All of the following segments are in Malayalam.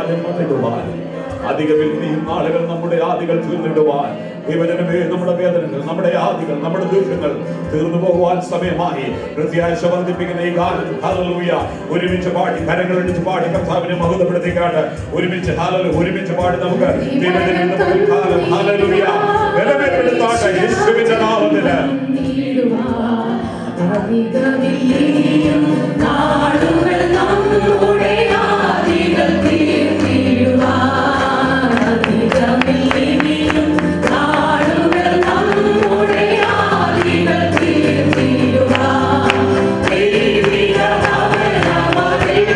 രാജ്യം വന്നിടുവാൻ അധികമിൽ നീ നാളുകൾ നമ്മുടെ ആദികൾ തീർന്നിടുവാൻ ദൈവജനമേ നമ്മുടെ വേദനകൾ നമ്മുടെ ആദികൾ നമ്മുടെ ദുഃഖങ്ങൾ തീർന്നു പോകുവാൻ സമയമായി പ്രത്യാശ വർദ്ധിപ്പിക്കുന്ന ഈ ഗാനം ഹല്ലേലൂയ ഒരുമിച്ച് പാടി കരങ്ങൾ അടിച്ച് പാടി കർത്താവിനെ മഹത്വപ്പെടുത്തിക്കാട്ട് ഒരുമിച്ച് ഹാലലു ഒരുമിച്ച് പാടി നമുക്ക് ദൈവജനം ഇന്ന് പകൽക്കാലം ഹല്ലേലൂയ ബലമേൽപ്പെടുത്താട്ടെ യേശുവിന്റെ നാമത്തില് നാളുകൾ നമ്മുടെ ആദികൾ തീർത്തിടുവാൻ അധികമില്ലിനിയും നാളുകൾ നമ്മുടെ ആദികൾ തീർത്തിടുവാൻ ദൈവിക ഭവനമതിൽ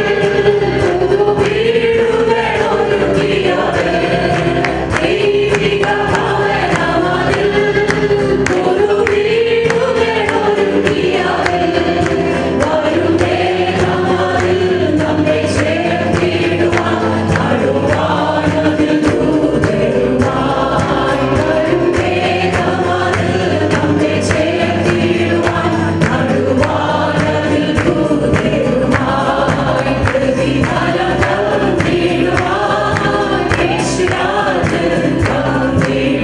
പുതുവീടുകൾ ഒരുക്കിയവർ ദൈവിക ഭവനമതിൽ പുതുവീടുകൾ ഒരുക്കിയവർ വരും വേഗമതിൽ നമ്മെ ചേർത്തിടുവാൻ നടുവാനതിൽ ദൂതരുമായി വരും വേഗമതിൽ നമ്മെ ചേർത്തിടുവാൻ നടുവാനതിൽ ദൂതരുമായി പ്രതിഫലം തന്നിടുവാൻ യേശുരാജൻ തന്നിടുവാൻ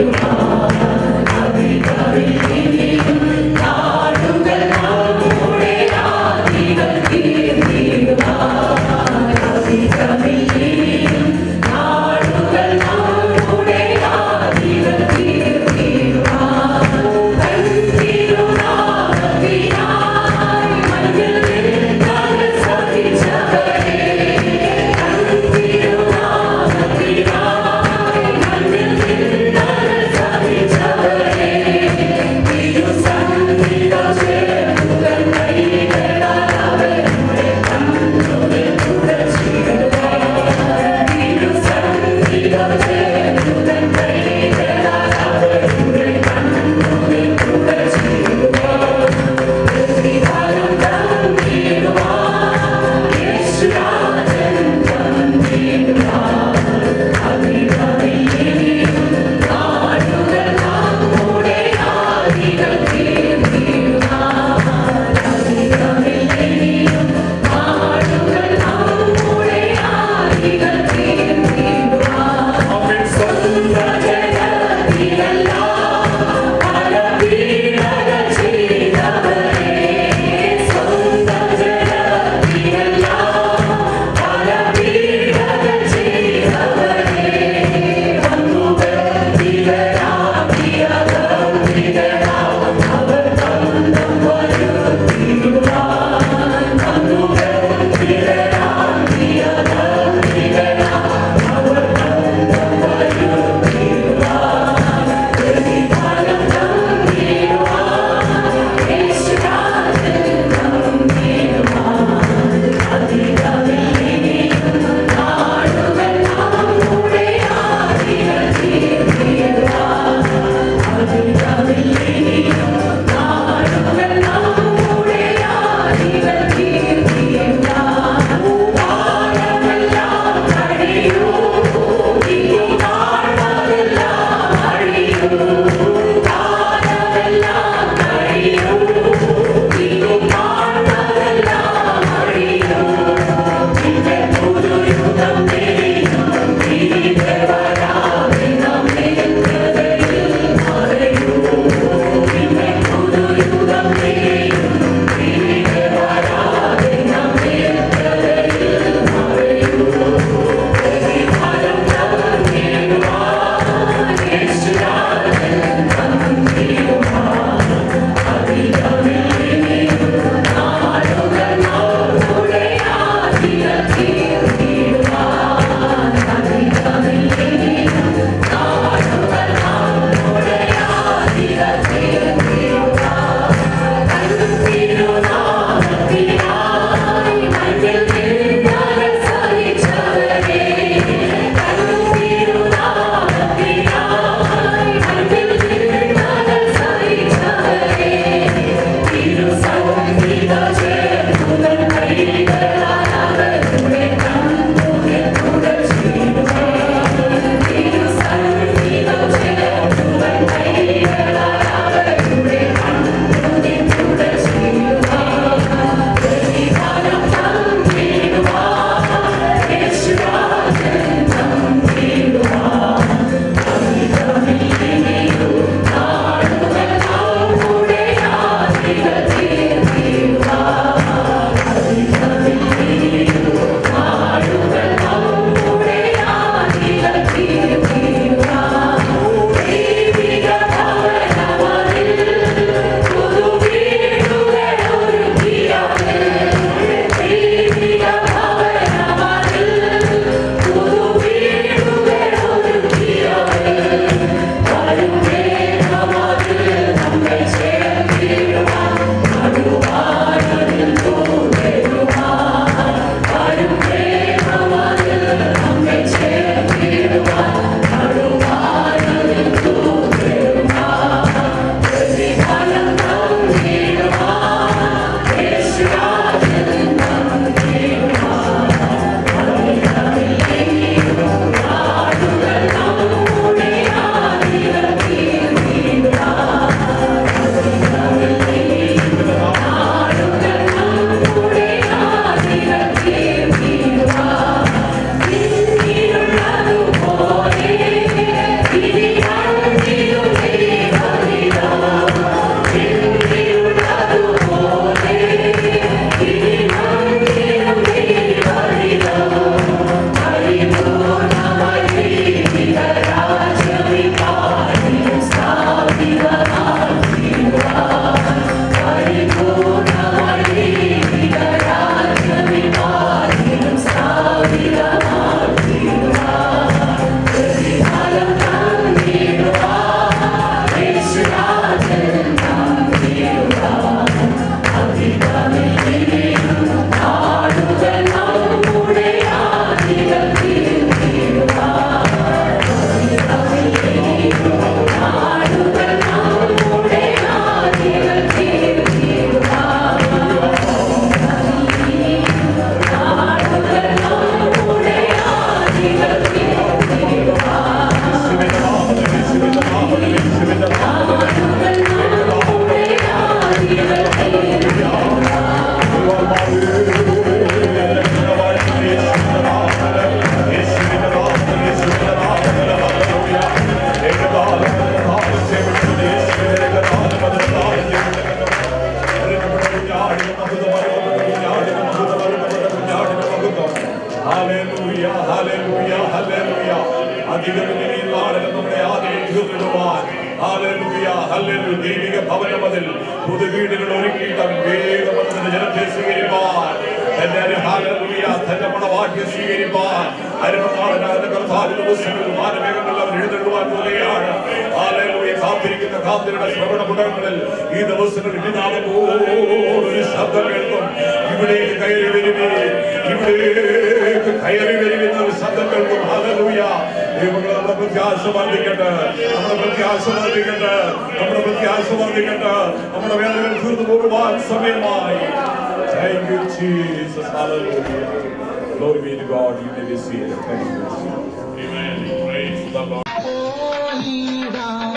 തീർന്നിടുവാൻ ഹല്ലേലൂയ, ഹല്ലേലൂയ. ദൈവിക ഭവനമതിൽ പുതു വീടുകൾ ഒരുക്കിയിട്ട് വേഗം വന്ന് തന്റെ ജനത്തെ സ്വീകരിപ്പാൻ തന്റെ ഹല്ലേലൂയ, തന്റെ മണവാട്ടിയെ സ്വീകരിപ്പാൻ അരുമനാഥനായ കർത്താവ് ദിവസങ്ങളിൽ മാനവേഗങ്ങളിൽ അവൻ എഴുന്നള്ളുവാൻ പോവുകയാണ് ഹല്ലേലൂയ, കാത്തിരിക്കുന്ന കാത്തിരുടെ ശ്രവണ മുടങ്ങളിൽ ഈ ദിവസങ്ങളിൽ ഇടിനാഥം ഒരു ശബ്ദം കേൾക്കും ഇവിടേക്ക് കയറി വരുവേ ഇവിടേക്ക് കയറി വരുന്ന ഒരു ശബ്ദം കേൾക്കും ഹല്ലേലൂയ ദൈവങ്ങളെ നമ്മുടെ പ്രത്യാശ വർദ്ധിക്കട്ടെ നമ്മുടെ പ്രത്യാശ വർദ്ധിക്കട്ടെ നമ്മുടെ പ്രത്യാശ വർദ്ധിക്കട്ടെ നമ്മുടെ വേദനകൾ തീർന്നു പോകുവാൻ സമയമായി Thank you, Jesus. Hallelujah. Glory be to God. You may be seated. Thank you. Amen. Praise the Lord. പോയിടാം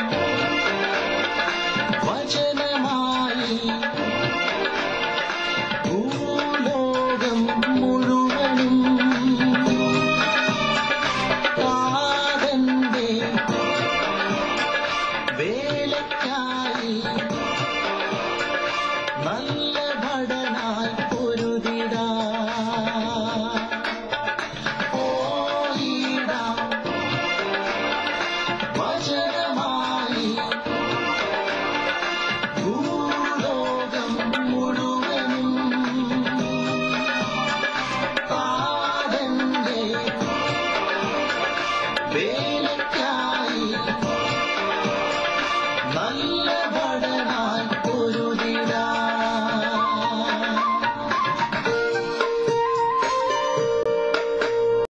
വചനമായി ഭൂലോകം മുഴുവനും കാതന്റെ വേലയ്ക്കായി നല്ല ഭടനായി പൊരുതിടാ പോയിടാം വചനമായി ഭൂലോകം മുഴുവനും താതന്റെ വേലയ്ക്കായി